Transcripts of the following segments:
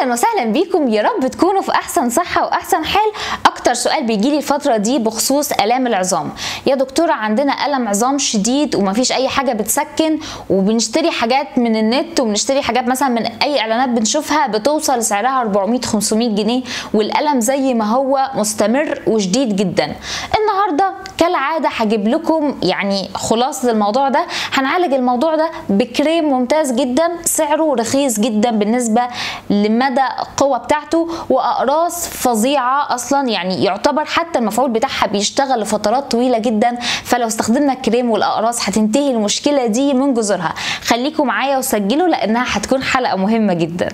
اهلا وسهلا بيكم يا رب تكونوا في احسن صحه واحسن حال اكتر سؤال بيجي لي الفتره دي بخصوص الام العظام يا دكتوره عندنا الم عظام شديد ومفيش اي حاجه بتسكن وبنشتري حاجات من النت وبنشتري حاجات مثلا من اي اعلانات بنشوفها بتوصل سعرها 400 500 جنيه والالم زي ما هو مستمر وشديد جدا النهارده كالعاده هجيب لكم يعني خلاصه الموضوع ده هنعالج الموضوع ده بكريم ممتاز جدا سعره رخيص جدا بالنسبه لمدى القوه بتاعته واقراص فظيعه اصلا يعني يعتبر حتى المفعول بتاعها بيشتغل لفترات طويله جدا فلو استخدمنا الكريم والاقراص هتنتهي المشكله دي من جذورها خليكم معايا وسجلوا لانها هتكون حلقه مهمه جدا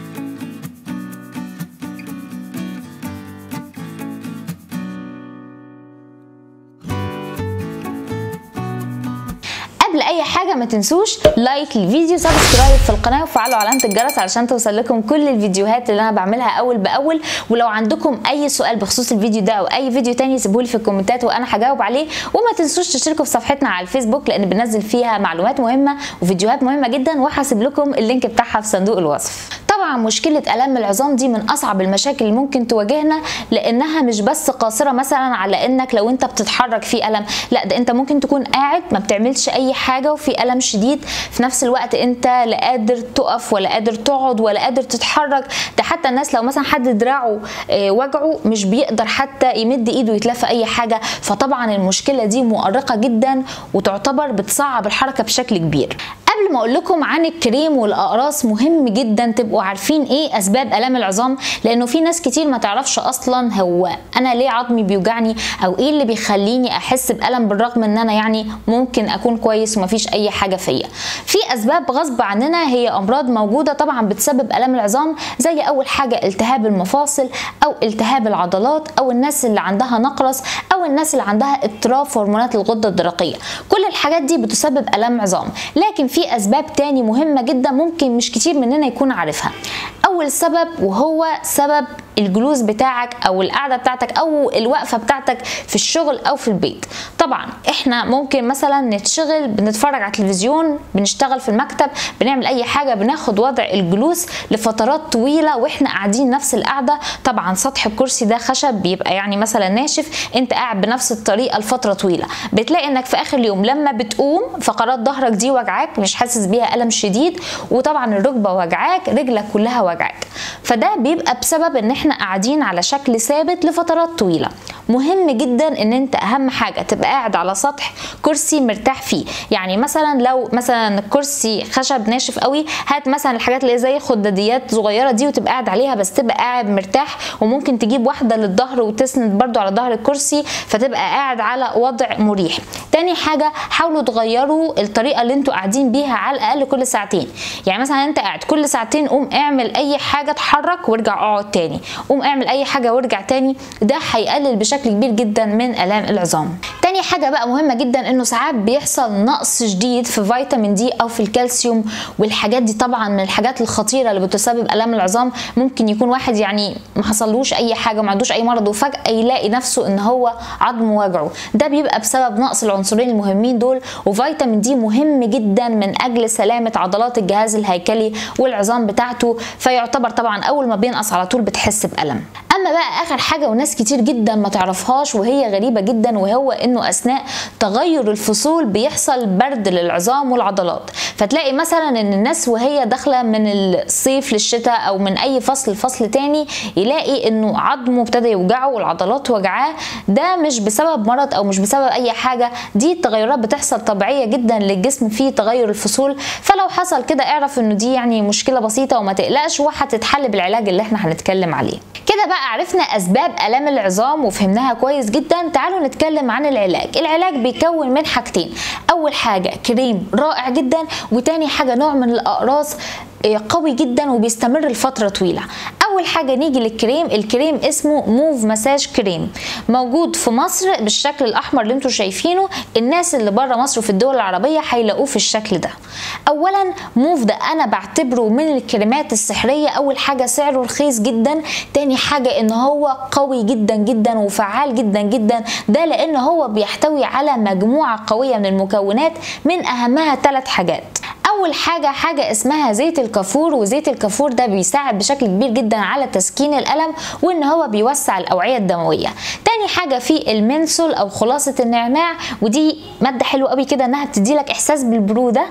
قبل اي حاجه ما تنسوش لايك للفيديو سبسكرايب في القناه وفعلوا علامه الجرس علشان توصل لكم كل الفيديوهات اللي انا بعملها اول باول ولو عندكم اي سؤال بخصوص الفيديو ده او اي فيديو تاني سيبولي في الكومنتات وانا هجاوب عليه وما تنسوش تشتركوا في صفحتنا على الفيسبوك لان بنزل فيها معلومات مهمه وفيديوهات مهمه جدا وهسيب لكم اللينك بتاعها في صندوق الوصف طبعا مشكله الام العظام دي من اصعب المشاكل اللي ممكن تواجهنا لانها مش بس قاصره مثلا على انك لو انت بتتحرك في الم لا ده انت ممكن تكون قاعد ما بتعملش اي حاجه وفي الم شديد في نفس الوقت انت لا قادر تقف ولا قادر تقعد ولا قادر تتحرك ده حتى الناس لو مثلا حد دراعه وجعه مش بيقدر حتى يمد ايده يتلف اي حاجه فطبعا المشكله دي مؤرقه جدا وتعتبر بتصعب الحركه بشكل كبير قبل ما اقول لكم عن الكريم والاقراص مهم جدا تبقوا عارفين ايه اسباب الام العظام لانه في ناس كتير ما تعرفش اصلا هو انا ليه عظمي بيوجعني او ايه اللي بيخليني احس بالم بالرغم ان انا يعني ممكن اكون كويس ومفيش اي حاجه فيا في اسباب غصب عننا هي امراض موجوده طبعا بتسبب الام العظام زي اول حاجه التهاب المفاصل او التهاب العضلات او الناس اللي عندها نقرس او الناس اللي عندها اضطراب في هرمونات الغده الدرقيه كل الحاجات دي بتسبب الام عظام لكن في اسباب تاني مهمه جدا ممكن مش كتير مننا يكون عارفها اول سبب وهو سبب الجلوس بتاعك او القعده بتاعتك او الوقفه بتاعتك في الشغل او في البيت طبعا احنا ممكن مثلا نتشغل بنتفرج على التلفزيون بنشتغل في المكتب بنعمل اي حاجه بناخد وضع الجلوس لفترات طويله واحنا قاعدين نفس القعده طبعا سطح الكرسي ده خشب بيبقى يعني مثلا ناشف انت قاعد بنفس الطريقه لفتره طويله بتلاقي انك في اخر اليوم لما بتقوم فقرات ظهرك دي وجعاك مش حاسس بيها الم شديد وطبعا الركبه وجعاك رجلك كلها وجعاك فده بيبقى بسبب ان احنا قاعدين على شكل ثابت لفترات طويله مهم جدا ان انت اهم حاجه تبقى قاعد على سطح كرسي مرتاح فيه يعني مثلا لو مثلا الكرسي خشب ناشف قوي هات مثلا الحاجات اللي زي خداديات صغيره دي وتبقى قاعد عليها بس تبقى قاعد مرتاح وممكن تجيب واحده للظهر وتسند برده على ظهر الكرسي فتبقى قاعد على وضع مريح تاني حاجه حاولوا تغيروا الطريقه اللي انتوا قاعدين بيها على الاقل كل ساعتين يعني مثلا انت قاعد كل ساعتين قوم اعمل اي حاجه اتحرك وارجع اقعد تاني قوم اعمل اي حاجه وارجع تاني ده هيقلل بشكل كبير جدا من الام العظام تاني حاجه بقى مهمه جدا انه ساعات بيحصل نقص شديد في فيتامين دي او في الكالسيوم والحاجات دي طبعا من الحاجات الخطيره اللي بتسبب الام العظام ممكن يكون واحد يعني ما حصلوش اي حاجه ما عندوش اي مرض وفجاه يلاقي نفسه ان هو عظمه وجعه ده بيبقى بسبب نقص العنصرين المهمين دول وفيتامين دي مهم جدا من اجل سلامه عضلات الجهاز الهيكلي والعظام بتاعته فيعتبر طبعا اول ما بينقص على طول بتحس بالم اما بقى اخر حاجه وناس كتير جدا ما تعرفهاش وهي غريبه جدا وهو انه اثناء تغير الفصول بيحصل برد للعظام والعضلات فتلاقي مثلا ان الناس وهي داخله من الصيف للشتاء او من اي فصل لفصل تاني يلاقي انه عظمه ابتدى يوجعه والعضلات وجعاه ده مش بسبب مرض او مش بسبب اي حاجه دي التغيرات بتحصل طبيعيه جدا للجسم في تغير الفصول فلو حصل كده اعرف انه دي يعني مشكله بسيطه وما تقلقش وهتتحل بالعلاج اللي احنا هنتكلم عليه كده بقى عرفنا اسباب الام العظام وفهمناها كويس جدا تعالوا نتكلم عن العلاج العلاج بيكون من حاجتين اول حاجه كريم رائع جدا وتاني حاجه نوع من الاقراص قوي جدا وبيستمر لفتره طويله اول حاجه نيجي للكريم الكريم اسمه موف مساج كريم موجود في مصر بالشكل الاحمر اللي انتم شايفينه الناس اللي بره مصر وفي الدول العربيه هيلاقوه في الشكل ده اولا موف ده انا بعتبره من الكريمات السحريه اول حاجه سعره رخيص جدا تاني حاجه ان هو قوي جدا جدا وفعال جدا جدا ده لان هو بيحتوي على مجموعه قويه من المكونات من اهمها ثلاث حاجات اول حاجه حاجه اسمها زيت الكافور وزيت الكافور ده بيساعد بشكل كبير جدا على تسكين الالم وان هو بيوسع الاوعيه الدمويه تاني حاجه في المنسول او خلاصه النعناع ودي ماده حلوه قوي كده انها بتدي لك احساس بالبروده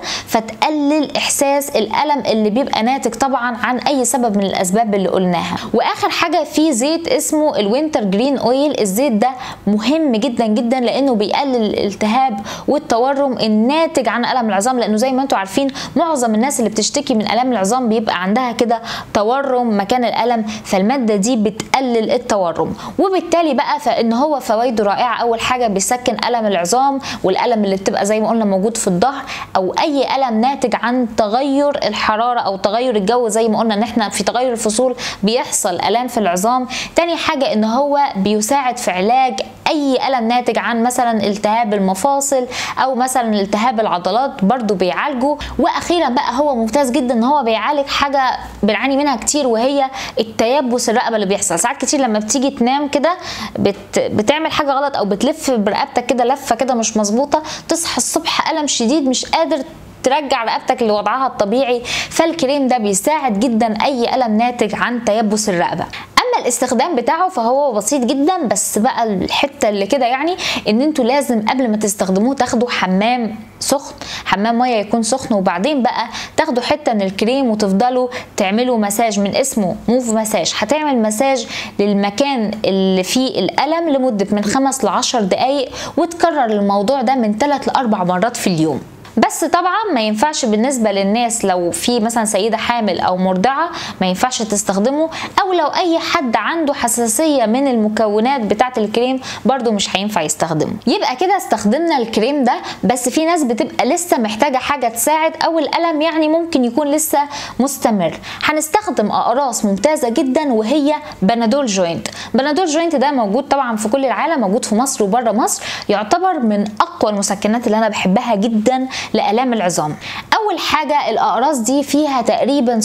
فتقلل احساس الالم اللي بيبقى ناتج طبعا عن اي سبب من الاسباب اللي قلناها واخر حاجه في زيت اسمه الوينتر جرين اويل الزيت ده مهم جدا جدا لانه بيقلل الالتهاب والتورم الناتج عن الم العظام لانه زي ما انتم عارفين معظم الناس اللي بتشتكي من الام العظام بيبقى عندها كده تورم مكان الالم فالماده دي بتقلل التورم وبالتالي بقى فان هو فوائده رائعه اول حاجه بيسكن الم العظام والالم اللي بتبقى زي ما قلنا موجود في الظهر او اي الم ناتج عن تغير الحراره او تغير الجو زي ما قلنا ان احنا في تغير الفصول بيحصل الام في العظام تاني حاجه ان هو بيساعد في علاج اي الم ناتج عن مثلا التهاب المفاصل او مثلا التهاب العضلات برضو بيعالجه واخيرا بقى هو ممتاز جدا ان هو بيعالج حاجه بنعاني منها كتير وهي التيبس الرقبه اللي بيحصل ساعات كتير لما بتيجي تنام كده بت... بتعمل حاجه غلط او بتلف برقبتك كده لفه كده مش مظبوطه تصحى الصبح الم شديد مش قادر ترجع رقبتك لوضعها الطبيعي فالكريم ده بيساعد جدا اي الم ناتج عن تيبس الرقبه اما الاستخدام بتاعه فهو بسيط جدا بس بقى الحته اللي كده يعني ان انتوا لازم قبل ما تستخدموه تاخدوا حمام سخن حمام ميه يكون سخن وبعدين بقى تاخدوا حته من الكريم وتفضلوا تعملوا مساج من اسمه موف مساج هتعمل مساج للمكان اللي فيه الالم لمده من خمس ل 10 دقائق وتكرر الموضوع ده من 3 ل 4 مرات في اليوم بس طبعا ما ينفعش بالنسبة للناس لو في مثلا سيدة حامل أو مرضعة ما ينفعش تستخدمه أو لو أي حد عنده حساسية من المكونات بتاعة الكريم برضو مش هينفع يستخدمه يبقى كده استخدمنا الكريم ده بس في ناس بتبقى لسه محتاجة حاجة تساعد أو الألم يعني ممكن يكون لسه مستمر هنستخدم أقراص ممتازة جدا وهي بنادول جوينت بنادول جوينت ده موجود طبعا في كل العالم موجود في مصر وبره مصر يعتبر من أقوى المسكنات اللي أنا بحبها جدا لآلام العظام أول حاجة الأقراص دي فيها تقريبا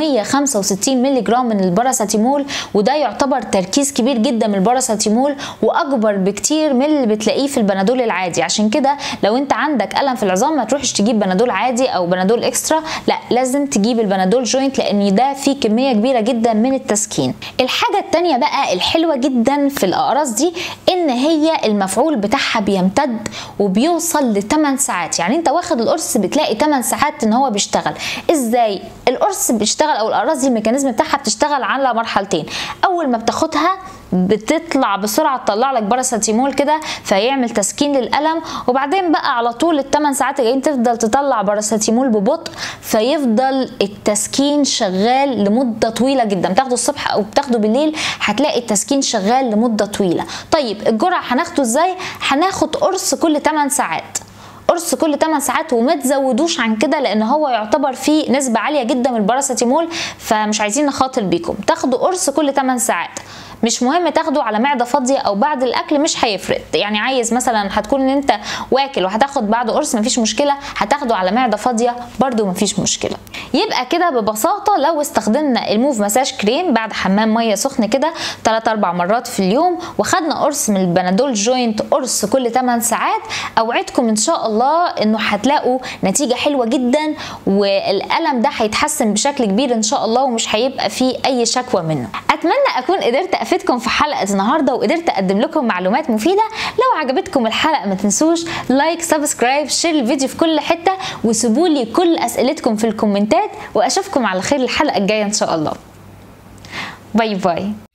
665 مللي جرام من الباراسيتامول وده يعتبر تركيز كبير جدا من الباراسيتامول وأكبر بكتير من اللي بتلاقيه في البنادول العادي عشان كده لو أنت عندك ألم في العظام ما تروحش تجيب بنادول عادي أو بنادول إكسترا لا لازم تجيب البنادول جوينت لأن ده فيه كمية كبيرة جدا من التسكين الحاجة التانية بقى الحلوة جدا في الأقراص دي إن هي المفعول بتاعها بيمتد وبيوصل ل 8 ساعات يعني أنت واخد القرص بتلاقي 8 ساعات ان هو بيشتغل ازاي القرص بيشتغل او الاقراص دي الميكانيزم بتاعها بتشتغل على مرحلتين اول ما بتاخدها بتطلع بسرعه تطلع لك باراسيتامول كده فيعمل تسكين للالم وبعدين بقى على طول الثمان ساعات الجايين تفضل تطلع باراسيتامول ببطء فيفضل التسكين شغال لمده طويله جدا بتاخده الصبح او بتاخده بالليل هتلاقي التسكين شغال لمده طويله طيب الجرعه هناخده ازاي هناخد قرص كل 8 ساعات قرص كل 8 ساعات وما تزودوش عن كده لان هو يعتبر فيه نسبه عاليه جدا من الباراسيتامول فمش عايزين نخاطر بيكم تاخدوا قرص كل 8 ساعات مش مهم تاخده على معده فاضيه او بعد الاكل مش هيفرق يعني عايز مثلا هتكون ان انت واكل وهتاخد بعد قرص مفيش مشكله هتاخده على معده فاضيه برده مفيش مشكله يبقى كده ببساطه لو استخدمنا الموف مساج كريم بعد حمام ميه سخن كده 3 4 مرات في اليوم وخدنا قرص من البنادول جوينت قرص كل 8 ساعات اوعدكم ان شاء الله انه هتلاقوا نتيجه حلوه جدا والالم ده هيتحسن بشكل كبير ان شاء الله ومش هيبقى فيه اي شكوى منه اتمنى اكون قدرت افيدكم في حلقه النهارده وقدرت اقدم لكم معلومات مفيده لو عجبتكم الحلقه ما تنسوش لايك سبسكرايب شير الفيديو في كل حته وسيبوا لي كل اسئلتكم في الكومنتات واشوفكم على خير الحلقه الجايه ان شاء الله باي باي